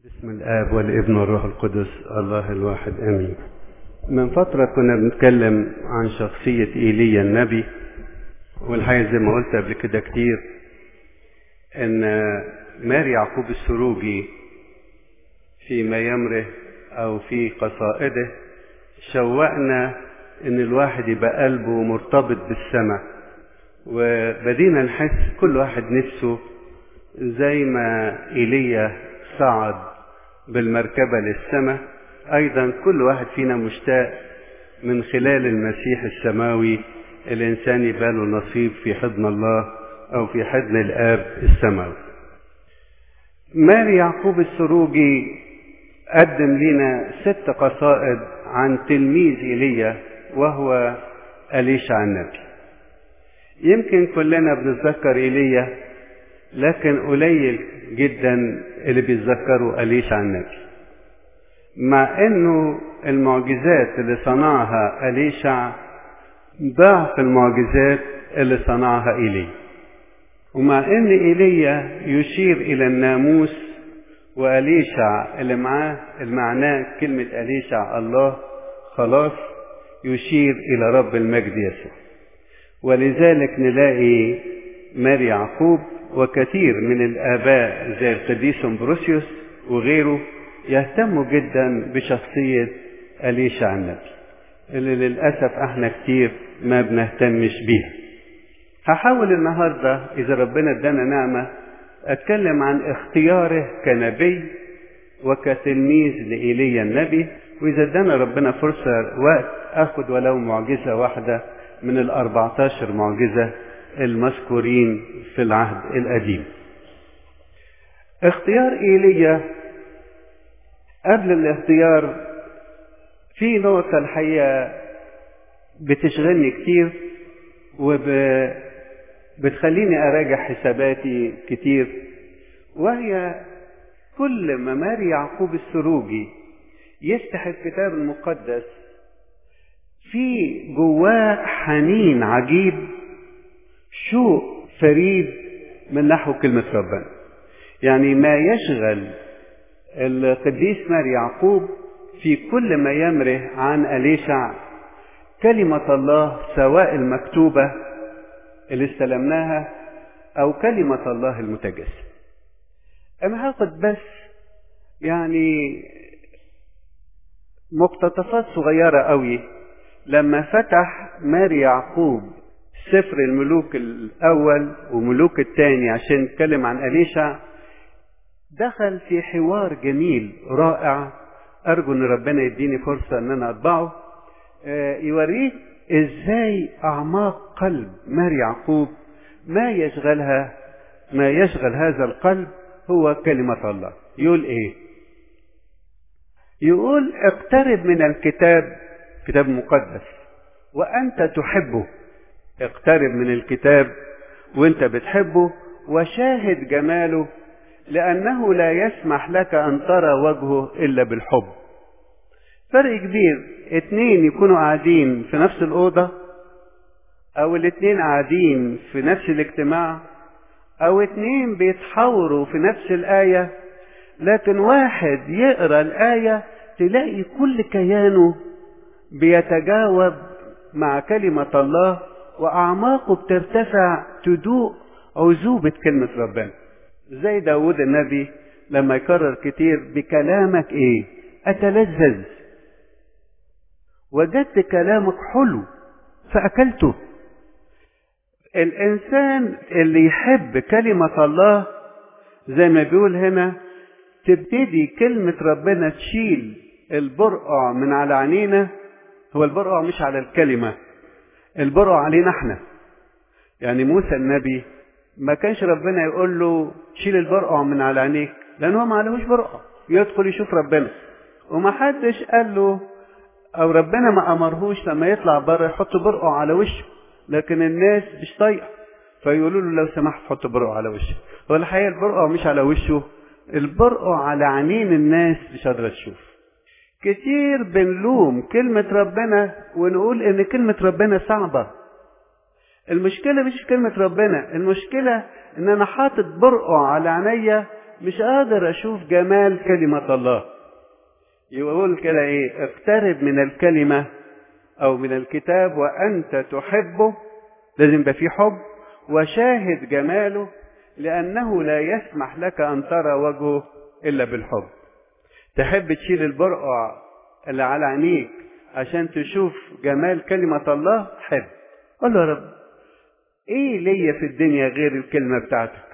بسم الآب والابن والروح القدس الله الواحد آمين من فترة كنا بنتكلم عن شخصية إيليا النبي والحقيقة زي ما قلت قبل كده كتير إن ماري يعقوب السروجي في ميامره أو في قصائده شوقنا إن الواحد يبقى قلبه مرتبط بالسماء وبدينا نحس كل واحد نفسه زي ما إيليا صعد بالمركبة للسماء أيضا كل واحد فينا مشتاق من خلال المسيح السماوي الإنسان يبقى له نصيب في حضن الله أو في حضن الآب السماوي ماري يعقوب السروجي قدم لنا ست قصائد عن تلميذ إيليا وهو أليشع النبي يمكن كلنا بنتذكر إيليا لكن قليل جدا اللي بيتذكروا أليشع النبي مع انه المعجزات اللي صنعها أليشع ضعف المعجزات اللي صنعها إيليا ومع ان إيليا يشير إلى الناموس وأليشع اللي معاه المعنى كلمة أليشع الله خلاص يشير إلى رب المجد يسوع ولذلك نلاقي ماري يعقوب وكثير من الآباء زي القديس أمبروسيوس وغيره يهتموا جدا بشخصية أليشع النبي اللي للأسف احنا كتير ما بنهتمش بيها هحاول النهاردة إذا ربنا ادانا نعمة أتكلم عن اختياره كنبي وكتلميذ لإيليا النبي وإذا ادانا ربنا فرصة وقت أخد ولو معجزة واحدة من الأربعتاشر معجزة المذكورين في العهد القديم اختيار ايليا قبل الاختيار في نقطة الحقيقة بتشغلني كتير وبتخليني أراجع حساباتي كتير وهي كل ما ماري يعقوب السروجي يفتح الكتاب المقدس في جواه حنين عجيب شوق فريد من نحو كلمة ربنا يعني ما يشغل القديس ماري يعقوب في كل ما يمره عن أليشع كلمة الله سواء المكتوبة اللي استلمناها أو كلمة الله المتجسد أنا هاخد بس يعني مقتطفات صغيرة قوي لما فتح ماري يعقوب سفر الملوك الأول وملوك الثاني عشان نتكلم عن أليشع دخل في حوار جميل رائع أرجو إن ربنا يديني فرصة إن أنا أطبعه يوريك إزاي أعماق قلب ماري يعقوب ما يشغلها ما يشغل هذا القلب هو كلمة الله يقول إيه؟ يقول اقترب من الكتاب كتاب مقدس وأنت تحبه اقترب من الكتاب وانت بتحبه وشاهد جماله لأنه لا يسمح لك أن ترى وجهه إلا بالحب فرق كبير اتنين يكونوا قاعدين في نفس الأوضة أو الاتنين قاعدين في نفس الاجتماع أو اتنين بيتحاوروا في نفس الآية لكن واحد يقرأ الآية تلاقي كل كيانه بيتجاوب مع كلمة الله وأعماقه بترتفع تدوق عذوبة كلمة ربنا زي داود النبي لما يكرر كتير بكلامك ايه أتلذذ وجدت كلامك حلو فأكلته الإنسان اللي يحب كلمة الله زي ما بيقول هنا تبتدي كلمة ربنا تشيل البرقع من على عينينا هو البرقع مش على الكلمة البرقع علينا احنا يعني موسى النبي ما كانش ربنا يقول له شيل البرقع من على عينيك لان هو ما عليهوش برقع يدخل يشوف ربنا وما حدش قال له او ربنا ما امرهوش لما يطلع بره يحط برقع على وشه لكن الناس مش طايقه فيقولوا له لو سمحت حط برقع على وشه هو الحقيقه البرقع مش على وشه البرقع على عينين الناس مش قادره تشوف كتير بنلوم كلمة ربنا ونقول إن كلمة ربنا صعبة. المشكلة مش في كلمة ربنا، المشكلة إن أنا حاطط برقع على عينيا مش قادر اشوف جمال كلمة الله يقول كده ايه اقترب من الكلمة او من الكتاب وانت تحبه لازم يبقى في حب وشاهد جماله لانه لا يسمح لك ان ترى وجهه الا بالحب تحب تشيل البرقع اللي على عينيك عشان تشوف جمال كلمة الله حب قول له يا رب ايه ليا في الدنيا غير الكلمة بتاعتك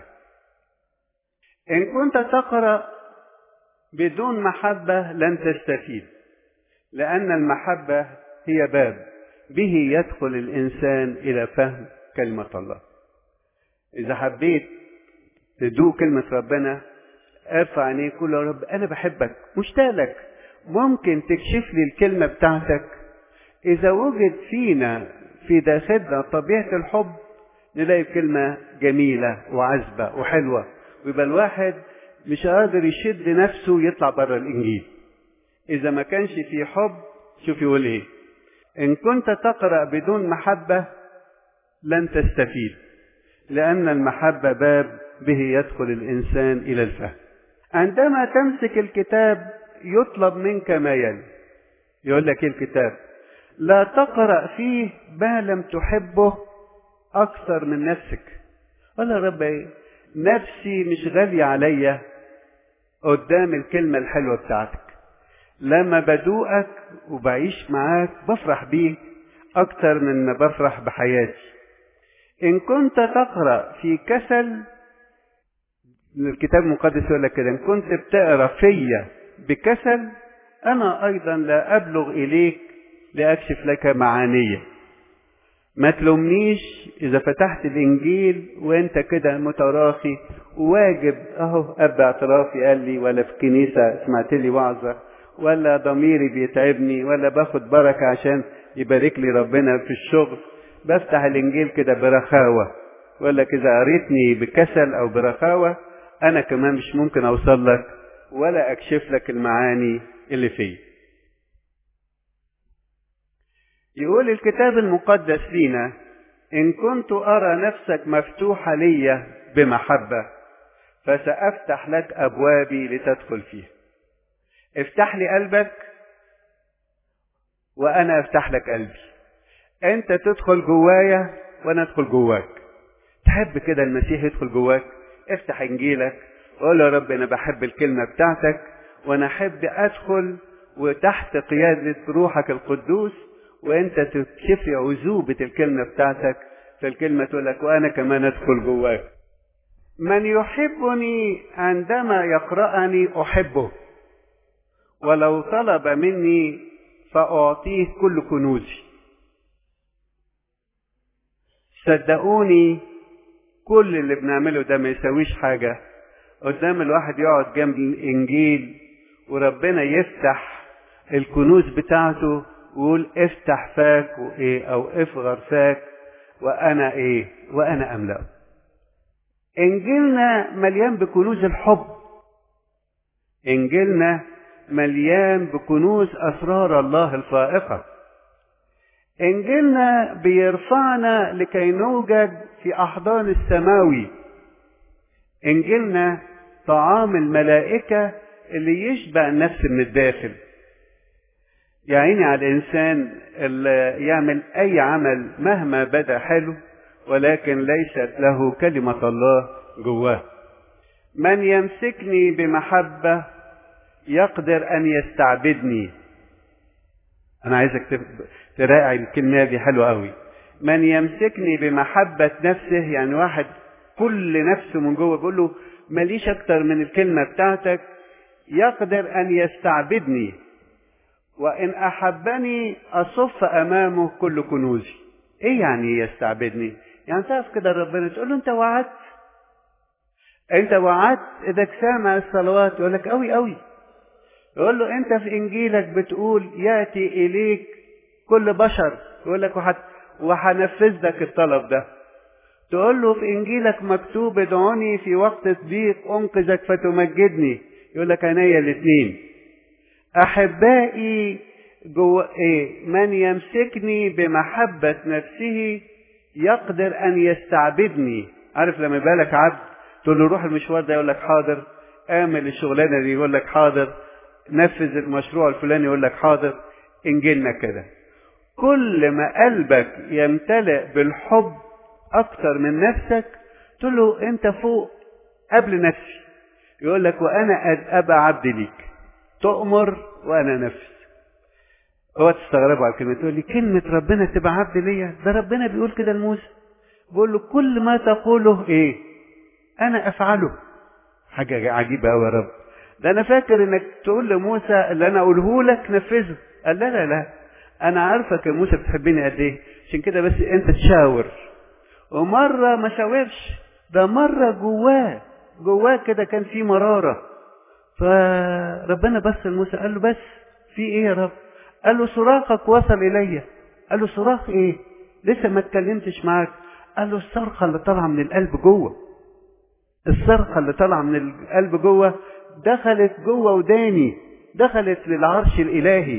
ان كنت تقرأ بدون محبة لن تستفيد لأن المحبة هي باب به يدخل الإنسان إلى فهم كلمة الله إذا حبيت تدوق كلمة ربنا ارفع عينيك قول يا رب أنا بحبك مشتاق لك ممكن تكشف لي الكلمة بتاعتك إذا وجد فينا في داخلنا طبيعة الحب نلاقي كلمة جميلة وعذبة وحلوة ويبقى الواحد مش قادر يشد نفسه يطلع بره الإنجيل إذا ما كانش في حب شوف يقول إيه إن كنت تقرأ بدون محبة لن تستفيد لأن المحبة باب به يدخل الإنسان إلى الفهم عندما تمسك الكتاب يطلب منك ما يلي يقول لك إيه الكتاب لا تقرأ فيه ما لم تحبه أكثر من نفسك قال يا رب إيه نفسي مش غالية عليا قدام الكلمة الحلوة بتاعتك لما بدوقك وبعيش معاك بفرح بيك أكتر من ما بفرح بحياتي إن كنت تقرأ في كسل الكتاب المقدس يقول لك كده إن كنت بتقرأ فيا بكسل أنا أيضا لا أبلغ إليك لأكشف لك معانية ما تلومنيش إذا فتحت الإنجيل وأنت كده متراخي واجب أهو أب اعترافي قال لي ولا في كنيسة سمعت لي وعظة ولا ضميري بيتعبني ولا باخد بركة عشان يبارك لي ربنا في الشغل بفتح الإنجيل كده برخاوة ولا كده قريتني بكسل أو برخاوة أنا كمان مش ممكن أوصل لك ولا أكشف لك المعاني اللي فيه يقول الكتاب المقدس لينا إن كنت أرى نفسك مفتوحة لي بمحبة فسأفتح لك أبوابي لتدخل فيها افتح لي قلبك وأنا أفتح لك قلبي أنت تدخل جوايا وأنا أدخل جواك تحب كده المسيح يدخل جواك افتح إنجيلك وقول يا رب أنا بحب الكلمة بتاعتك وأنا أحب أدخل وتحت قيادة روحك القدوس وانت تكشف لي عذوبة الكلمة بتاعتك فالكلمة تقول لك وانا كمان ادخل جواك من يحبني عندما يقرأني أحبه ولو طلب مني فأعطيه كل كنوزي صدقوني كل اللي بنعمله ده ما يسويش حاجة قدام الواحد يقعد جنب الإنجيل وربنا يفتح الكنوز بتاعته ويقول افتح فاك وايه او افغر فاك وانا ايه وانا املأه انجيلنا مليان بكنوز الحب انجيلنا مليان بكنوز اسرار الله الفائقة انجيلنا بيرفعنا لكي نوجد في احضان السماوي انجيلنا طعام الملائكة اللي يشبع النفس من الداخل يا عيني على الإنسان اللي يعمل أي عمل مهما بدا حلو ولكن ليست له كلمة الله جواه من يمسكني بمحبة يقدر أن يستعبدني أنا عايزك تراعي الكلمة دي حلوة قوي من يمسكني بمحبة نفسه يعني واحد كل نفسه من جوه بيقول له ماليش أكتر من الكلمة بتاعتك يقدر أن يستعبدني وإن أحبني أصف أمامه كل كنوزي إيه يعني يستعبدني يعني تعرف كده ربنا تقول له أنت وعدت أنت وعدت إذا سامع الصلوات يقول لك أوي أوي يقول له أنت في إنجيلك بتقول يأتي إليك كل بشر يقول لك وحت وهنفذ لك الطلب ده تقول له في إنجيلك مكتوب ادعوني في وقت ضيق أنقذك فتمجدني يقول لك عينيا الاثنين أحبائي جو إيه من يمسكني بمحبة نفسه يقدر أن يستعبدني عارف لما يبقى لك عبد تقول له روح المشوار ده يقول لك حاضر اعمل الشغلانه دي يقول لك حاضر نفذ المشروع الفلاني يقول لك حاضر انجلنا كده كل ما قلبك يمتلئ بالحب اكتر من نفسك تقول له انت فوق قبل نفسي يقول لك وانا ابقى عبد ليك تؤمر وانا نفس هو تستغربوا على الكلمه تقول لي كلمه ربنا تبقى عبد ليا ده ربنا بيقول كده لموسى بيقول له كل ما تقوله ايه انا افعله حاجه عجيبه قوي يا رب ده انا فاكر انك تقول لموسى اللي انا اقوله لك نفذه قال لا لا لا انا عارفك يا موسى بتحبني قد ايه عشان كده بس انت تشاور ومره ما شاورش ده مره جواه جواه كده كان في مراره فربنا بص لموسى قال له بس في ايه يا رب قال له صراخك وصل الي قال له صراخ ايه لسه ما اتكلمتش معاك قال له الصرخه اللي طالعه من القلب جوه الصرخه اللي طالعه من القلب جوه دخلت جوه وداني دخلت للعرش الالهي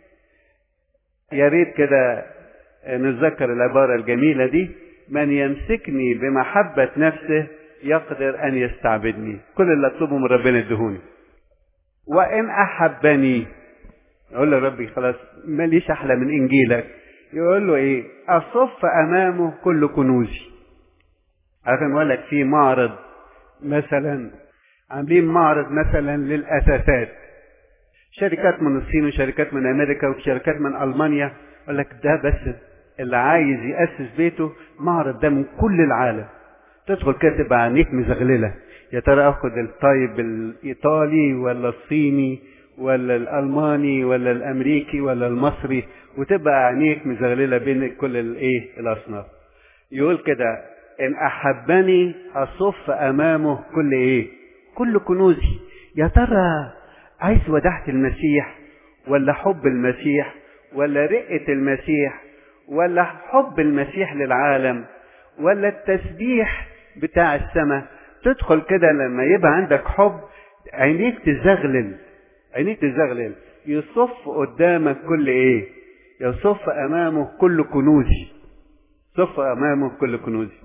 يا ريت كده نتذكر العباره الجميله دي من يمسكني بمحبه نفسه يقدر ان يستعبدني كل اللي اطلبه من ربنا ادهوني وان احبني يقول له ربي خلاص ماليش احلى من انجيلك يقول له ايه اصف امامه كل كنوزي عشان اقول لك في معرض مثلا عاملين معرض مثلا للاساسات شركات من الصين وشركات من امريكا وشركات من المانيا يقول لك ده بس اللي عايز ياسس بيته معرض ده من كل العالم تدخل كده تبقى عينيك مزغلله يا ترى اخد الطيب الايطالي ولا الصيني ولا الالماني ولا الامريكي ولا المصري وتبقى عينيك مزغلله بين كل الايه الاصناف يقول كده ان احبني اصف امامه كل ايه كل كنوزي يا ترى عايز وداعة المسيح ولا حب المسيح ولا رقة المسيح ولا حب المسيح للعالم ولا التسبيح بتاع السماء تدخل كده لما يبقى عندك حب عينيك تزغلل عينيك تزغلل يصف قدامك كل ايه يصف امامه كل كنوزي صف امامه كل كنوزي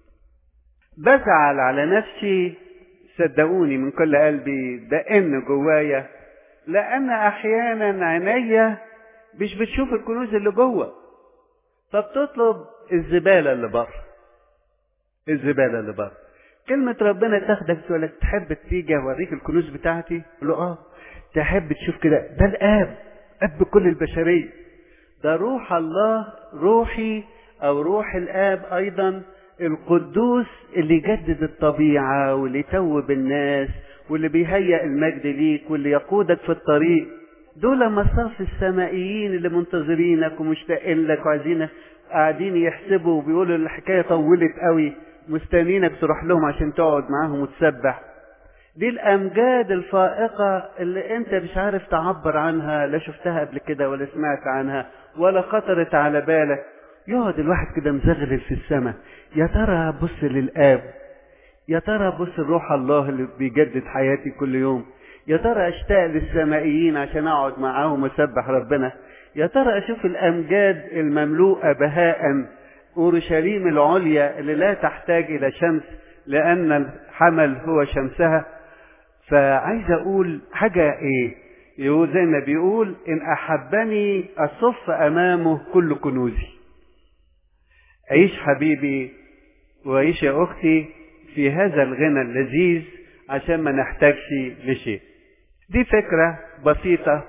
بزعل على نفسي صدقوني من كل قلبي ده ان جوايا لان احيانا عينيا مش بتشوف الكنوز اللي جوه فبتطلب الزباله اللي بره الزباله اللي بره كلمة ربنا تاخدك تقول لك تحب تيجي اوريك الكنوز بتاعتي؟ قول له اه تحب تشوف كده ده الاب اب كل البشرية ده روح الله روحي او روح الاب ايضا القدوس اللي يجدد الطبيعة واللي يتوب الناس واللي بيهيئ المجد ليك واللي يقودك في الطريق دول مصاف السمائيين اللي منتظرينك ومشتاقين لك وعايزينك قاعدين يحسبوا وبيقولوا الحكاية طولت قوي مستنينك تروح لهم عشان تقعد معاهم وتسبح دي الأمجاد الفائقة اللي أنت مش عارف تعبر عنها لا شفتها قبل كده ولا سمعت عنها ولا خطرت على بالك يقعد الواحد كده مزغلل في السماء يا ترى بص للآب يا ترى بص الروح الله اللي بيجدد حياتي كل يوم يا ترى اشتاق للسمائيين عشان اقعد معاهم واسبح ربنا يا ترى اشوف الامجاد المملوءه بهاء اورشليم العليا اللي لا تحتاج الى شمس لان الحمل هو شمسها فعايز اقول حاجه ايه يقول زي ما بيقول ان احبني اصف امامه كل كنوزي عيش حبيبي وعيش يا اختي في هذا الغنى اللذيذ عشان ما نحتاجش لشيء دي فكرة بسيطة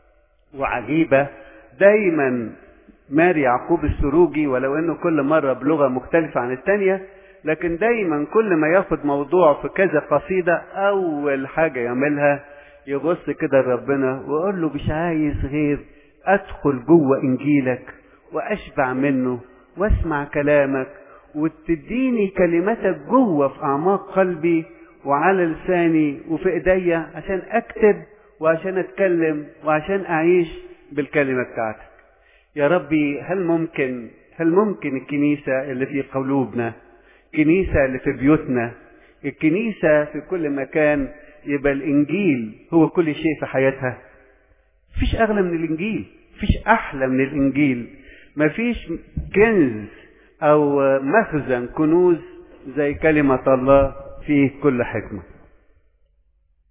وعجيبة دايما ماري يعقوب السروجي ولو انه كل مرة بلغة مختلفة عن التانية لكن دايما كل ما ياخد موضوع في كذا قصيدة اول حاجة يعملها يبص كده لربنا ويقول له مش عايز غير ادخل جوه انجيلك واشبع منه واسمع كلامك وتديني كلمتك جوه في اعماق قلبي وعلى لساني وفي ايديا عشان اكتب وعشان اتكلم وعشان اعيش بالكلمه بتاعتك يا ربي هل ممكن هل ممكن الكنيسه اللي في قلوبنا الكنيسه اللي في بيوتنا الكنيسه في كل مكان يبقى الانجيل هو كل شيء في حياتها مفيش اغلى من الانجيل مفيش احلى من الانجيل مفيش كنز او مخزن كنوز زي كلمه الله فيه كل حكمه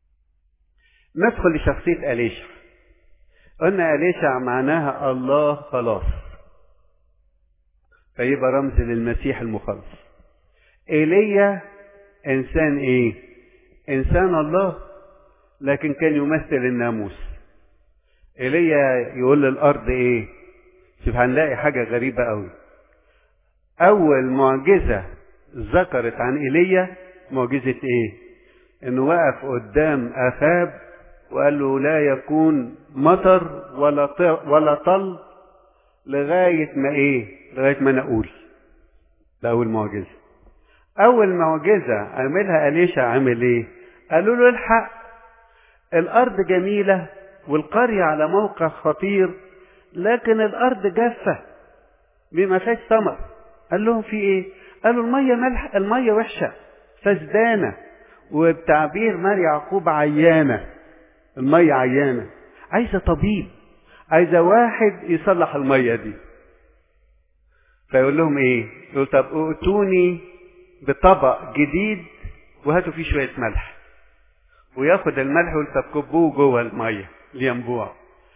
ندخل لشخصية أليشع قلنا أليشع معناها الله خلاص فيبقى رمز للمسيح المخلص ايليا انسان ايه انسان الله لكن كان يمثل الناموس ايليا يقول للارض ايه شوف هنلاقي حاجه غريبه قوي اول معجزه ذكرت عن ايليا معجزه ايه انه وقف قدام اخاب وقال له لا يكون مطر ولا ولا طل لغايه ما ايه لغايه ما انا اقول ده اول معجزه اول معجزه عملها اليشا عمل ايه قالوا له الحق الارض جميله والقريه على موقع خطير لكن الارض جافه ما فيهاش ثمر قال لهم في ايه قالوا الميه ملح الميه وحشه فسدانه وبتعبير مار يعقوب عيانه الميه عيانه عايزه طبيب عايزه واحد يصلح الميه دي فيقول لهم ايه يقول طب ائتوني بطبق جديد وهاتوا فيه شويه ملح وياخد الملح ويكبوه جوه الميه الينبوع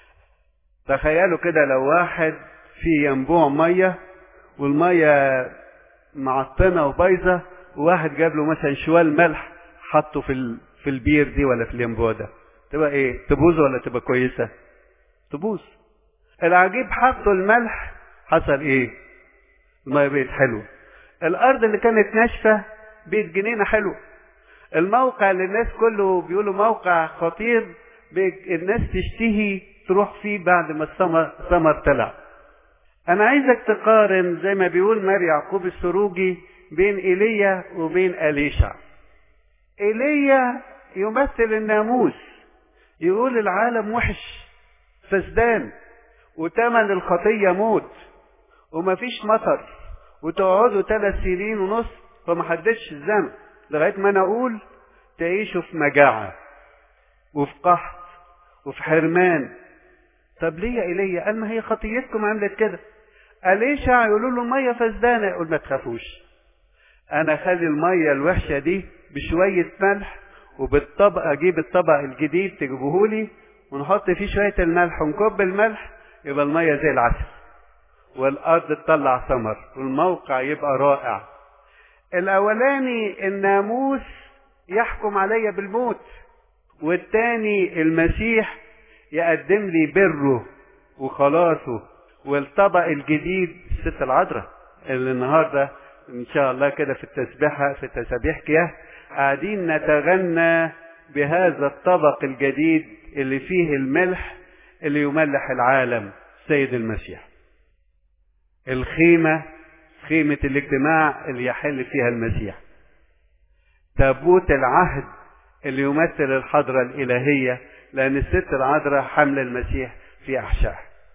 تخيلوا كده لو واحد في ينبوع ميه والميه معطنه وبايظه وواحد جاب له مثلا شوال ملح حطه في في البير دي ولا في الينبوع ده تبقى ايه تبوظ ولا تبقى كويسه تبوظ العجيب حطوا الملح حصل ايه الميه بقت حلوه الارض اللي كانت ناشفه بقت جنينه حلوه الموقع اللي الناس كله بيقولوا موقع خطير الناس تشتهي تروح فيه بعد ما الثمر ثمر طلع انا عايزك تقارن زي ما بيقول مار يعقوب السروجي بين ايليا وبين اليشع ايليا يمثل الناموس يقول العالم وحش فسدان وتمن الخطيه موت ومفيش مطر وتقعدوا ثلاث سنين ونص فما حدش الزمن لغايه ما انا اقول تعيشوا في مجاعه وفي قحط وفي حرمان طب ليه يا ايليا قال ما هي خطيتكم عملت كده اليشع يقولوا له الميه فسدانه يقول ما تخافوش انا خلي الميه الوحشه دي بشويه ملح وبالطبق اجيب الطبق الجديد تجيبوهولي ونحط فيه شويه الملح ونكب الملح يبقى الميه زي العسل والارض تطلع ثمر والموقع يبقى رائع الاولاني الناموس يحكم عليا بالموت والتاني المسيح يقدم لي بره وخلاصه والطبق الجديد الست العذراء اللي النهارده ان شاء الله كده في التسبيحه في تسابيح كياه قاعدين نتغنى بهذا الطبق الجديد اللي فيه الملح اللي يملح العالم سيد المسيح الخيمة خيمة الاجتماع اللي يحل فيها المسيح تابوت العهد اللي يمثل الحضرة الإلهية لأن الست العذراء حمل المسيح في أحشائه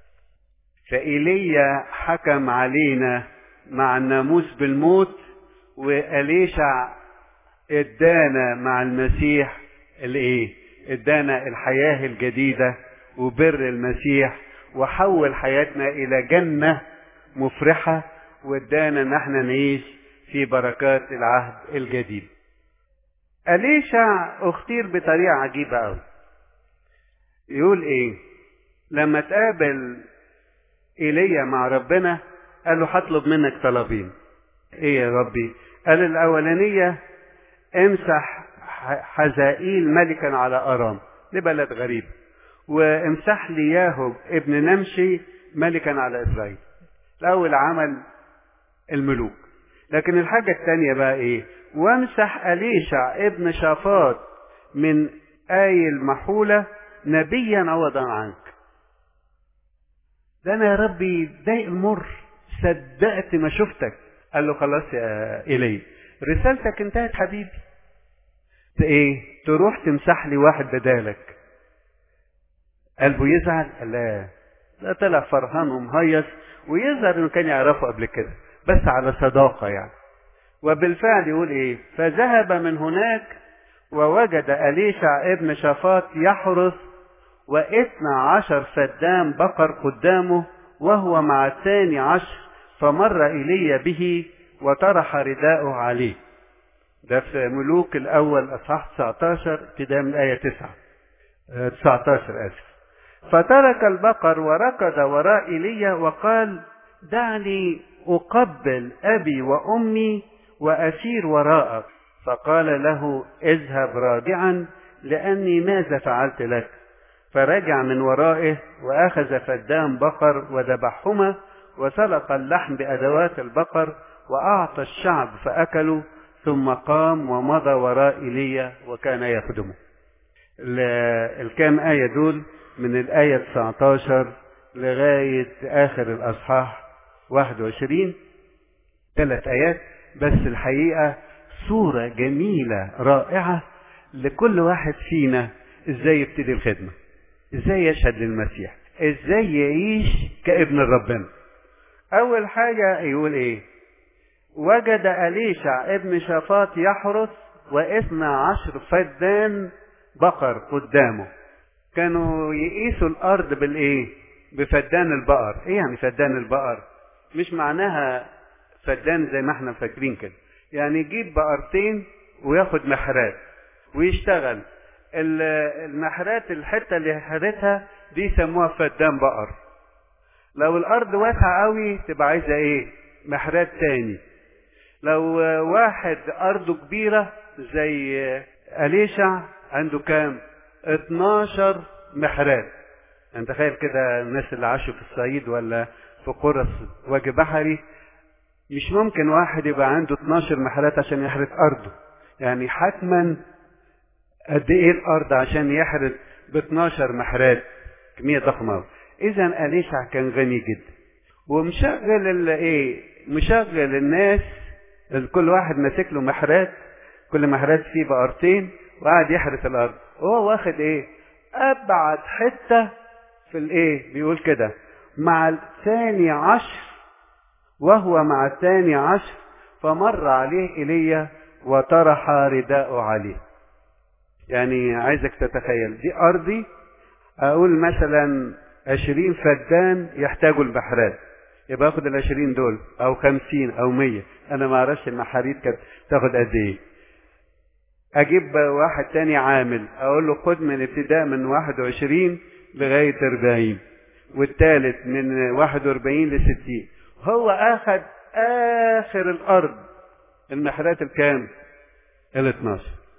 فإيليا حكم علينا مع الناموس بالموت وأليشع ادانا مع المسيح الايه ادانا الحياة الجديدة وبر المسيح وحول حياتنا الى جنة مفرحة وادانا ان احنا نعيش في بركات العهد الجديد أليشع اختير بطريقة عجيبة قوي يقول ايه لما تقابل ايليا مع ربنا قال له هطلب منك طلبين ايه يا ربي قال الاولانيه امسح حزائيل ملكا على ارام دي بلد غريب وامسح لي ياهب ابن نمشي ملكا على اسرائيل الاول عمل الملوك لكن الحاجه الثانيه بقى ايه وامسح اليشع ابن شافاط من آي المحولة نبيا عوضا عنك ده انا يا ربي ضايق المر صدقت ما شفتك قال له خلاص يا إلي رسالتك انتهت حبيبي ايه تروح تمسح لي واحد بدالك قلبه يزعل قال لا ده طلع فرحان ومهيص ويظهر انه كان يعرفه قبل كده بس على صداقة يعني وبالفعل يقول ايه فذهب من هناك ووجد أليشع ابن شافاط يحرس واثنى عشر فدام بقر قدامه وهو مع الثاني عشر فمر إيليا به وطرح رداءه عليه ده في ملوك الأول أصحاح 19 ابتداء من الآية 9 آه، 19 اسف فترك البقر وركض وراء ايليا وقال دعني اقبل ابي وامي واسير وراءك فقال له اذهب راجعا لاني ماذا فعلت لك فرجع من ورائه واخذ فدام بقر وذبحهما وسلق اللحم بادوات البقر واعطى الشعب فاكلوا ثم قام ومضى وراء ايليا وكان يخدمه الكام آية دول من الآية 19 لغاية آخر الأصحاح 21 ثلاث آيات بس الحقيقة صورة جميلة رائعة لكل واحد فينا ازاي يبتدي الخدمة ازاي يشهد للمسيح ازاي يعيش كابن ربنا اول حاجة يقول ايه وجد أليشع ابن شافاط يحرس واثنى عشر فدان بقر قدامه كانوا يقيسوا الارض بالايه بفدان البقر ايه يعني فدان البقر مش معناها فدان زي ما احنا فاكرين كده يعني يجيب بقرتين وياخد محرات ويشتغل المحرات الحتة اللي حرتها دي يسموها فدان بقر لو الارض واسعة قوي تبقى عايزة ايه محرات تاني لو واحد ارضه كبيرة زي أليشع عنده كام 12 محرات انت تخيل كده الناس اللي عاشوا في الصعيد ولا في قرى وجه بحري مش ممكن واحد يبقى عنده 12 محرات عشان يحرث ارضه يعني حتما قد ايه الارض عشان يحرث ب 12 محرات كميه ضخمه اذا اليشع كان غني جدا ومشغل الايه مشغل الناس كل واحد ماسك له محرات كل محرات فيه بقرتين وقعد يحرث الارض وهو واخد ايه ابعد حته في الايه بيقول كده مع الثاني عشر وهو مع الثاني عشر فمر عليه ايليا وطرح رداءه عليه يعني عايزك تتخيل دي ارضي اقول مثلا عشرين فدان يحتاجوا البحرات يبقى اخد العشرين دول او خمسين او مية انا ما اعرفش المحاريت كانت تاخد قد ايه اجيب واحد تاني عامل اقول له خد من ابتداء من واحد وعشرين لغاية اربعين والتالت من واحد واربعين لستين هو اخد اخر الارض المحرات الكام ال 12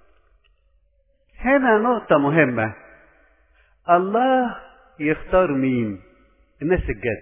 هنا نقطة مهمة الله يختار مين الناس الجد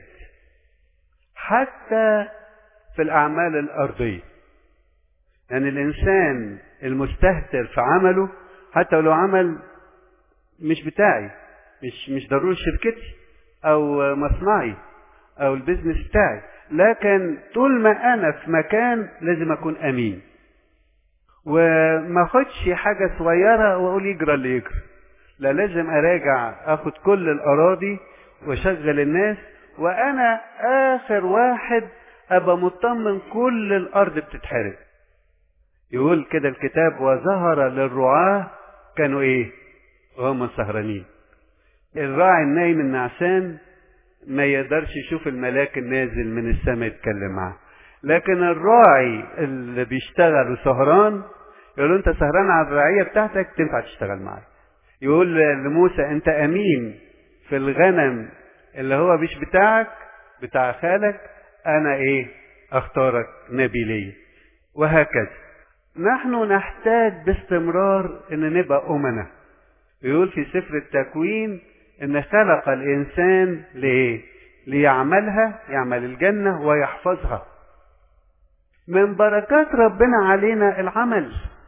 حتى في الأعمال الأرضية يعني الإنسان المستهتر في عمله حتى لو عمل مش بتاعي مش مش ضروري شركتي أو مصنعي أو البيزنس بتاعي لكن طول ما أنا في مكان لازم أكون أمين وما اخدش حاجة صغيرة واقول يجرى اللي يجرى لا لازم اراجع اخد كل الاراضي واشغل الناس وانا اخر واحد ابقى مطمن كل الارض بتتحرق يقول كده الكتاب وظهر للرعاة كانوا ايه وهم سهرانين الراعي النايم النعسان ما يقدرش يشوف الملاك النازل من السماء يتكلم معاه لكن الراعي اللي بيشتغل وسهران يقول له انت سهران على الرعيه بتاعتك تنفع تشتغل معايا يقول لموسى انت امين في الغنم اللي هو مش بتاعك بتاع خالك انا ايه اختارك نبي لي وهكذا نحن نحتاج باستمرار ان نبقى امنا يقول في سفر التكوين ان خلق الانسان لايه ليعملها يعمل الجنه ويحفظها من بركات ربنا علينا العمل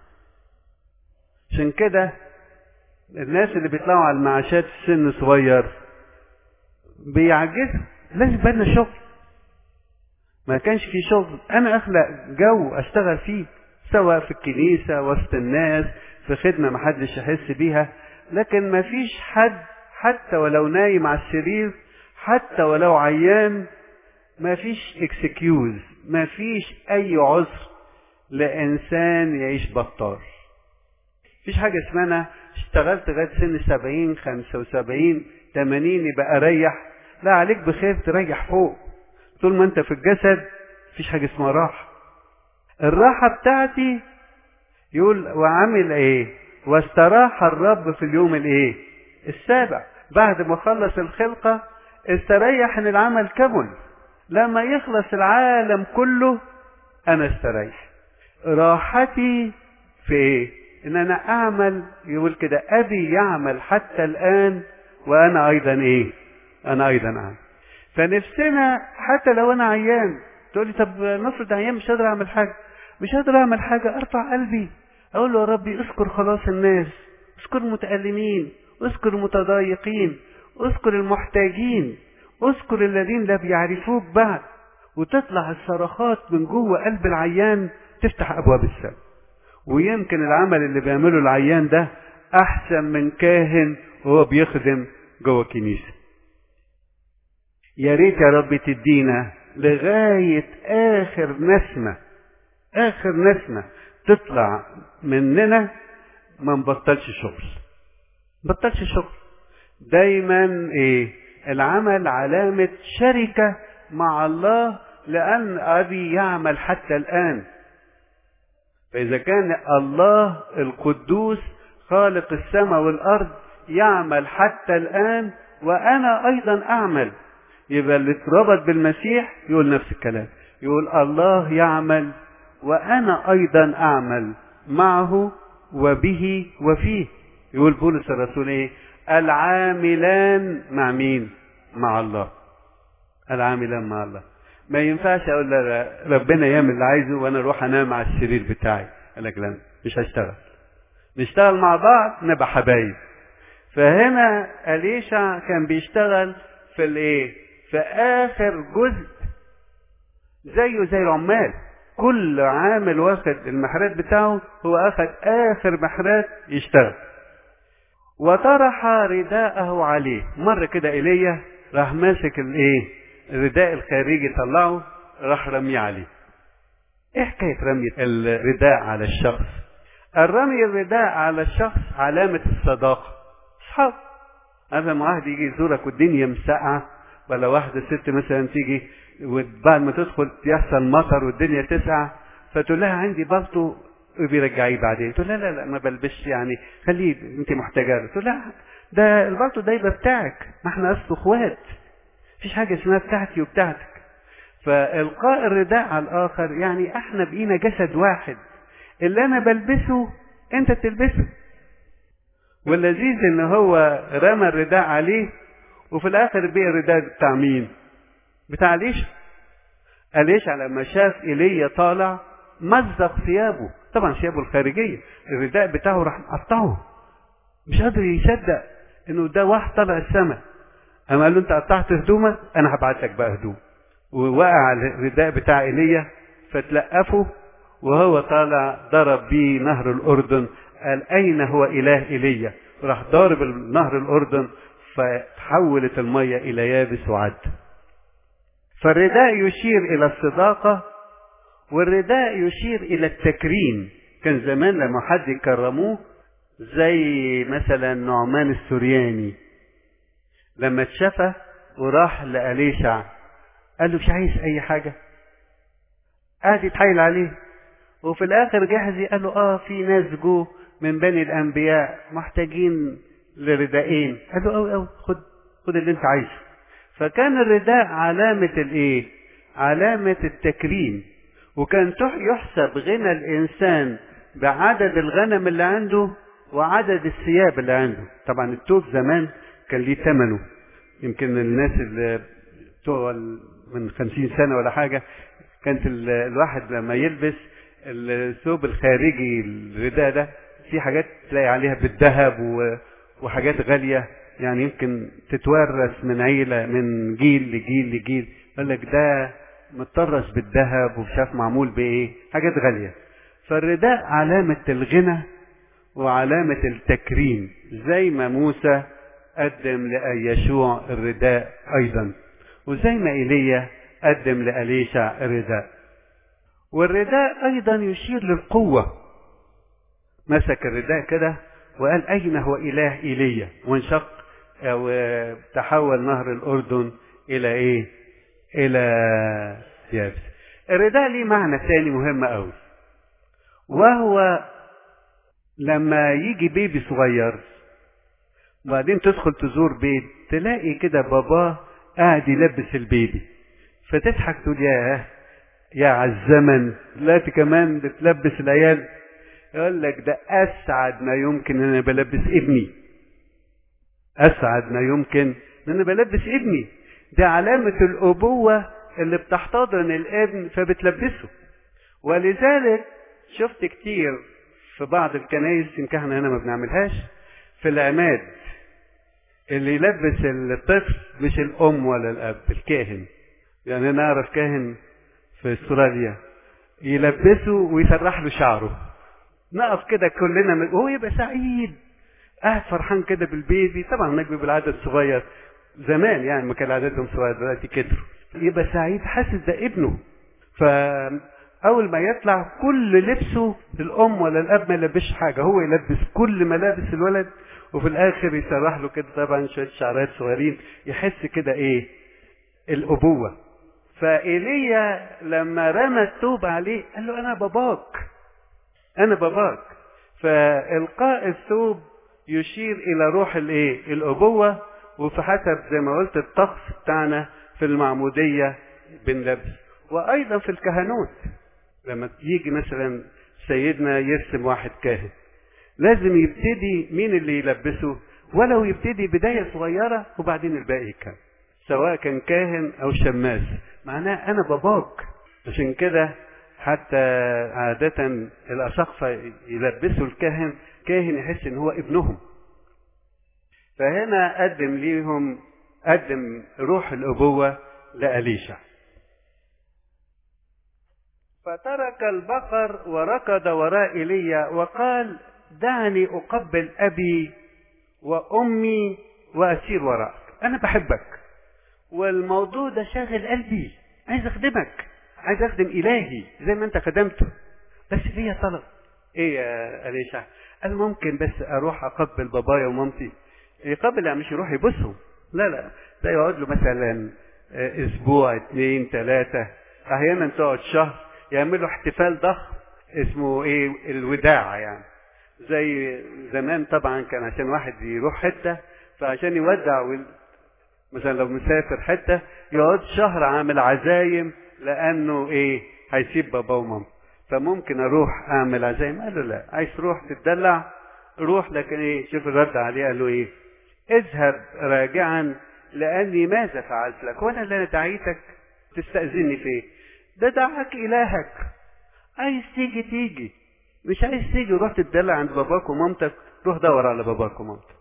عشان كده الناس اللي بيطلعوا على المعاشات في سن صغير بيعجزوا لازم بالنا شغل ما كانش في شغل انا اخلق جو اشتغل فيه سواء في الكنيسة وسط الناس في خدمة محدش يحس بيها لكن ما فيش حد حتى ولو نايم على السرير حتى ولو عيان ما فيش اكسكيوز ما فيش اي عذر لانسان يعيش بطال فيش حاجة اسمها انا اشتغلت لغاية سن سبعين خمسة وسبعين تمانين يبقى اريح لا عليك بخير تريح فوق طول ما انت في الجسد مفيش حاجة اسمها راحة الراحة بتاعتي يقول وعمل ايه واستراح الرب في اليوم الايه السابع بعد ما خلص الخلقة استريح ان العمل كمل لما يخلص العالم كله انا استريح راحتي في ايه ان انا اعمل يقول كده ابي يعمل حتى الان وانا ايضا ايه انا ايضا اعمل فنفسنا حتى لو انا عيان تقول لي طب نفرض عيان مش قادر اعمل حاجه مش قادر اعمل حاجه ارفع قلبي اقول له يا ربي اذكر خلاص الناس اذكر المتألمين اذكر المتضايقين اذكر المحتاجين اذكر الذين لا بيعرفوك بعد وتطلع الصرخات من جوه قلب العيان تفتح ابواب السماء ويمكن العمل اللي بيعمله العيان ده احسن من كاهن وهو بيخدم جوه الكنيسه يا ريت يا رب تدينا لغايه اخر نسمه اخر نسمه تطلع مننا ما نبطلش شغل بطلش شغل دايما ايه العمل علامة شركة مع الله لأن أبي يعمل حتى الآن فإذا كان الله القدوس خالق السماء والأرض يعمل حتى الآن وأنا أيضا أعمل يبقى اللي اتربط بالمسيح يقول نفس الكلام يقول الله يعمل وأنا أيضا أعمل معه وبه وفيه يقول بولس الرسول ايه العاملان مع مين مع الله العاملان مع الله ما ينفعش اقول ربنا يعمل اللي عايزه وانا اروح انام على السرير بتاعي قال لك لا مش هشتغل نشتغل مع بعض نبقى حبايب فهنا اليشع كان بيشتغل في الايه في اخر جزء زيه زي العمال كل عامل واخد المحرات بتاعه هو اخد اخر محرات يشتغل وطرح رداءه عليه مر كده ايليا راح ماسك الايه الرداء الخارجي طلعه راح رميه عليه ايه حكايه رمي الرداء على الشخص الرمي الرداء على الشخص علامه الصداقه اصحاب هذا ما واحد يجي يزورك والدنيا مسقعه ولا واحده ست مثلا تيجي وبعد ما تدخل يحصل مطر والدنيا تسقع فتقول لها عندي بلطو وبيرجعيه بعدين تقول لا لا لا ما بلبسش يعني خليه انت محتاجه تقول لا ده البلطو ده يبقى بتاعك ما احنا اصل اخوات مفيش حاجه اسمها بتاعتي وبتاعتك فالقاء الرداء على الاخر يعني احنا بقينا جسد واحد اللي انا بلبسه انت تلبسه واللذيذ ان هو رمى الرداء عليه وفي الاخر بقي الرداء بتاع مين بتاع ليش أليش لما شاف ايليا طالع مزق ثيابه طبعا ثيابه الخارجيه الرداء بتاعه راح مقطعه مش قادر يصدق انه ده واحد طلع السماء اما قال له انت قطعت هدومك انا هبعت لك بقى هدوم ووقع الرداء بتاع ايليا فتلقفه وهو طالع ضرب بيه نهر الاردن قال اين هو اله ايليا راح ضارب نهر الاردن فتحولت الميه الى يابس وعد فالرداء يشير الى الصداقه والرداء يشير الى التكريم كان زمان لما حد يكرموه زي مثلا نعمان السورياني لما اتشفى وراح لأليشع قال له مش عايز اي حاجة قعد يتحايل عليه وفي الاخر جهزي قال له اه في ناس جو من بني الانبياء محتاجين لردائين قال له اوي اوي خد خد اللي انت عايزه فكان الرداء علامة الايه علامة التكريم وكان يحسب غنى الانسان بعدد الغنم اللي عنده وعدد الثياب اللي عنده طبعا التوب زمان كان ليه ثمنه يمكن الناس اللي بتوع من خمسين سنة ولا حاجة كانت الواحد لما يلبس الثوب الخارجي الرداء ده في حاجات تلاقي عليها بالذهب وحاجات غالية يعني يمكن تتورث من عيلة من جيل لجيل لجيل يقول لك ده متطرس بالذهب ومش معمول بايه حاجات غالية فالرداء علامة الغنى وعلامة التكريم زي ما موسى قدم ليشوع الرداء أيضا وزي ما إيليا قدم لأليشع الرداء والرداء أيضا يشير للقوة مسك الرداء كده وقال أين هو إله إيليا وانشق أو تحول نهر الأردن إلى إيه إلى يابس الرداء ليه معنى ثاني مهم أوي وهو لما يجي بيبي صغير وبعدين تدخل تزور بيت تلاقي كده باباه قاعد يلبس البيبي فتضحك تقول ياه يا عالزمن دلوقتي كمان بتلبس العيال يقول لك ده اسعد ما يمكن ان انا بلبس ابني اسعد ما يمكن ان انا بلبس ابني ده علامة الابوة اللي بتحتضن الابن فبتلبسه ولذلك شفت كتير في بعض الكنايس يمكن احنا هنا ما بنعملهاش في العماد اللي يلبس الطفل مش الام ولا الاب الكاهن يعني انا اعرف كاهن في استراليا يلبسه ويسرح له شعره نقف كده كلنا وهو يبقى سعيد قاعد فرحان كده بالبيبي طبعا هناك بيبقى العدد صغير زمان يعني ما كان عددهم صغير دلوقتي كتروا يبقى سعيد حاسس ده ابنه فاول ما يطلع كل لبسه الام ولا الاب ما يلبسش حاجه هو يلبس كل ملابس الولد وفي الاخر يسرح له كده طبعا شويه شعرات صغيرين يحس كده ايه الابوه فايليا لما رمى الثوب عليه قال له انا باباك انا باباك فالقاء الثوب يشير الى روح الايه الابوه وفي حسب زي ما قلت الطقس بتاعنا في المعموديه بنلبس وايضا في الكهنوت لما يجي مثلا سيدنا يرسم واحد كاهن لازم يبتدي مين اللي يلبسه ولو يبتدي بدايه صغيره وبعدين الباقي كان سواء كان كاهن او شماس معناه انا باباك عشان كده حتى عادة الأساقفة يلبسوا الكاهن كاهن يحس إن هو ابنهم فهنا قدم ليهم قدم روح الأبوة لأليشع فترك البقر وركض وراء ايليا وقال دعني أقبل أبي وأمي وأسير وراءك أنا بحبك والموضوع ده شاغل قلبي عايز أخدمك عايز أخدم إلهي زي ما أنت خدمته بس ليا طلب إيه يا أليشع قال ممكن بس أروح أقبل بابايا ومامتي يقبل يعني مش يروح يبوسهم لا لا ده يقعد له مثلا أسبوع اتنين تلاتة أحيانا تقعد شهر يعملوا احتفال ضخم اسمه ايه الوداع يعني زي زمان طبعا كان عشان واحد يروح حته فعشان يودع وال... مثلا لو مسافر حته يقعد شهر عامل عزايم لانه ايه هيسيب بابا وماما فممكن اروح اعمل عزايم قال له لا عايز تروح تتدلع روح لكن ايه شوف الرد عليه قال له ايه اذهب راجعا لاني ماذا فعلت لك وانا اللي انا دعيتك تستاذني في ايه ده دعاك إلهك عايز تيجي تيجي مش عايز تيجي وروح تتدلع عند باباك ومامتك روح دور على باباك ومامتك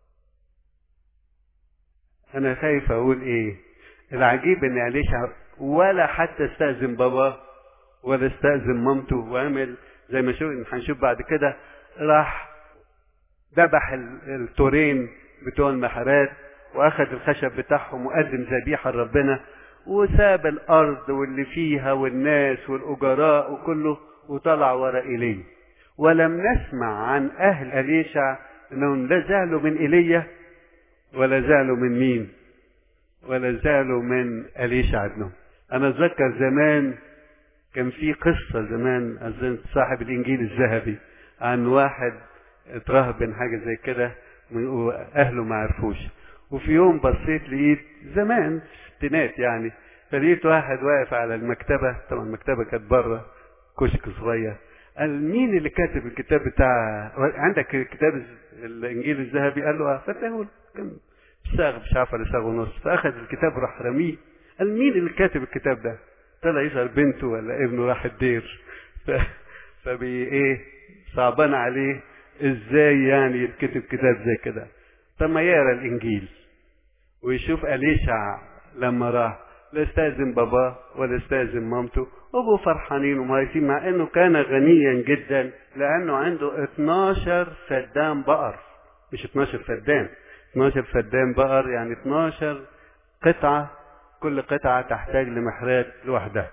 أنا خايف أقول إيه العجيب إن أليشع ولا حتى استأذن باباه ولا استأذن مامته وعمل زي ما شوف هنشوف بعد كده راح ذبح التورين بتوع المحرات واخد الخشب بتاعهم وقدم ذبيحه لربنا وساب الارض واللي فيها والناس والاجراء وكله وطلع ورا ايليا ولم نسمع عن اهل اليشع انهم لا زالوا من ايليا ولا زالوا من مين ولا زالوا من اليشع ابنهم انا اتذكر زمان كان في قصة زمان أظن صاحب الإنجيل الذهبي عن واحد اترهبن حاجة زي كده وأهله ما عرفوش وفي يوم بصيت لقيت زمان ستينات يعني فلقيت واحد واقف على المكتبة طبعا المكتبة كانت بره كشك صغير قال مين اللي كاتب الكتاب بتاع عندك كتاب الانجيل الذهبي قال له فتاه كان ساغ مش عارف ولا ساغ ونص فاخذ الكتاب راح رميه قال مين اللي كاتب الكتاب ده طلع يسأل بنته ولا ابنه راح الدير ف... فبي ايه صعبان عليه ازاي يعني يتكتب كتاب زي كده طب ما يقرا الانجيل ويشوف اليشع لما راح لا استاذن باباه ولا استاذن مامته وابو فرحانين ومهيسين مع انه كان غنيا جدا لانه عنده 12 فدان بقر مش 12 فدان 12 فدان بقر يعني 12 قطعه كل قطعه تحتاج لمحرات لوحدها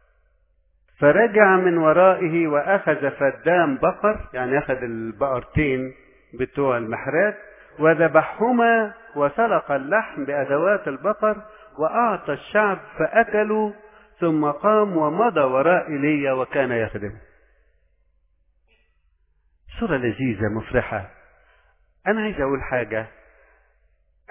فرجع من ورائه واخذ فدان بقر يعني اخذ البقرتين بتوع المحرات وذبحهما وسلق اللحم بأدوات البقر وأعطى الشعب فأكلوا ثم قام ومضى وراء إيليا وكان يخدم صورة لذيذة مفرحة أنا عايز أقول حاجة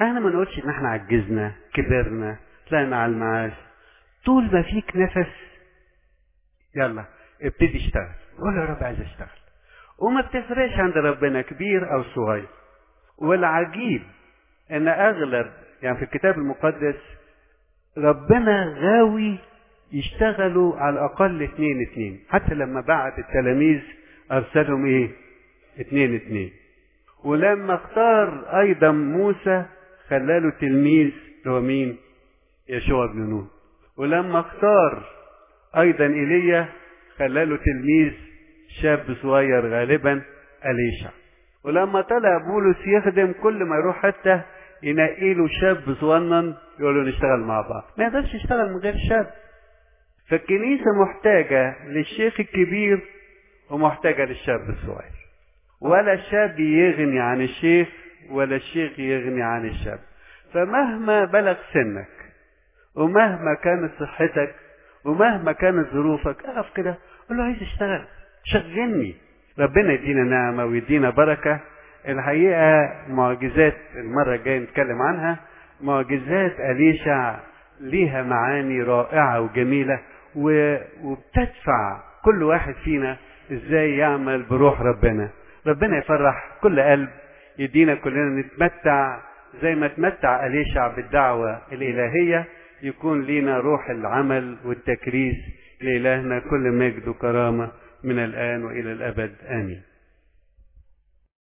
احنا ما نقولش ان احنا عجزنا كبرنا طلعنا على المعاش طول ما فيك نفس يلا ابتدي اشتغل قول يا رب عايز اشتغل وما بتفرقش عند ربنا كبير او صغير والعجيب ان اغلب يعني في الكتاب المقدس ربنا غاوي يشتغلوا على الاقل اتنين اتنين حتى لما بعت التلاميذ ارسلهم ايه اتنين اتنين ولما اختار ايضا موسى خلاله تلميذ اللي هو مين يشوع بن نون ولما اختار ايضا ايليا خلاله تلميذ شاب صغير غالبا اليشع ولما طلع بولس يخدم كل ما يروح حتى ينقي له شاب صغنن يقول له نشتغل مع بعض ما يقدرش يشتغل من غير شاب فالكنيسة محتاجة للشيخ الكبير ومحتاجة للشاب الصغير ولا الشاب يغني عن الشيخ ولا الشيخ يغني عن الشاب فمهما بلغ سنك ومهما كانت صحتك ومهما كانت ظروفك اقف كده قول له عايز اشتغل شغلني ربنا يدينا نعمة ويدينا بركة الحقيقة معجزات المرة الجاية نتكلم عنها معجزات أليشع ليها معاني رائعة وجميلة وبتدفع كل واحد فينا ازاي يعمل بروح ربنا ربنا يفرح كل قلب يدينا كلنا نتمتع زي ما تمتع أليشع بالدعوة الإلهية يكون لينا روح العمل والتكريس لإلهنا كل مجد وكرامة من الآن وإلى الأبد آمين